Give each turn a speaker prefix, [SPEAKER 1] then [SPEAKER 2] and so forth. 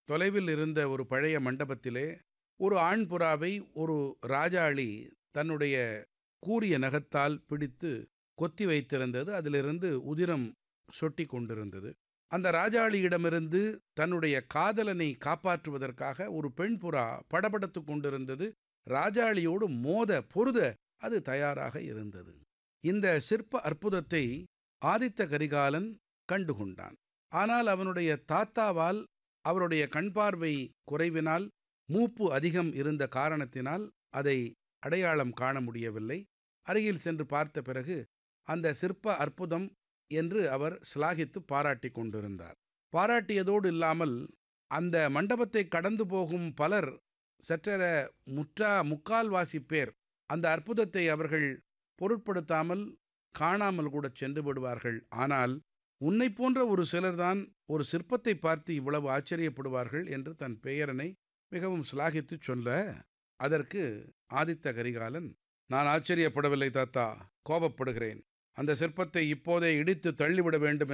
[SPEAKER 1] தொலைவில் இருந்த ஒரு பழைய மண்டபத்திலே ஒரு ஆண் புறாவை ஒரு ராஜாளி தன்னுடைய கூரிய நகத்தால் பிடித்து கொத்தி வைத்திருந்தது அதிலிருந்து உதிரம் சொட்டி கொண்டிருந்தது அந்த ராஜாளியிடமிருந்து தன்னுடைய காதலனை காப்பாற்றுவதற்காக ஒரு பெண் புறா படபடத்து கொண்டிருந்தது ராஜாளியோடு மோத பொருத அது தயாராக இருந்தது இந்த சிற்ப அற்புதத்தை ஆதித்த கரிகாலன் கண்டுகொண்டான் ஆனால் அவனுடைய தாத்தாவால் அவருடைய கண்பார்வை குறைவினால் மூப்பு அதிகம் இருந்த காரணத்தினால் அதை அடையாளம் காண முடியவில்லை அருகில் சென்று பார்த்த பிறகு அந்த சிற்ப அற்புதம் என்று அவர் சிலாகித்து பாராட்டி கொண்டிருந்தார் பாராட்டியதோடு இல்லாமல் அந்த மண்டபத்தை கடந்து போகும் பலர் சற்றெர முற்றா முக்கால்வாசி பேர் அந்த அற்புதத்தை அவர்கள் பொருட்படுத்தாமல் காணாமல் கூட சென்று விடுவார்கள் ஆனால் உன்னை போன்ற ஒரு சிலர்தான் ஒரு சிற்பத்தை பார்த்து இவ்வளவு ஆச்சரியப்படுவார்கள் என்று தன் பெயரனை மிகவும் சிலாகித்து சொல்ல அதற்கு ஆதித்த கரிகாலன் நான் ஆச்சரியப்படவில்லை தாத்தா கோபப்படுகிறேன் அந்த சிற்பத்தை இப்போதே இடித்து தள்ளிவிட வேண்டும்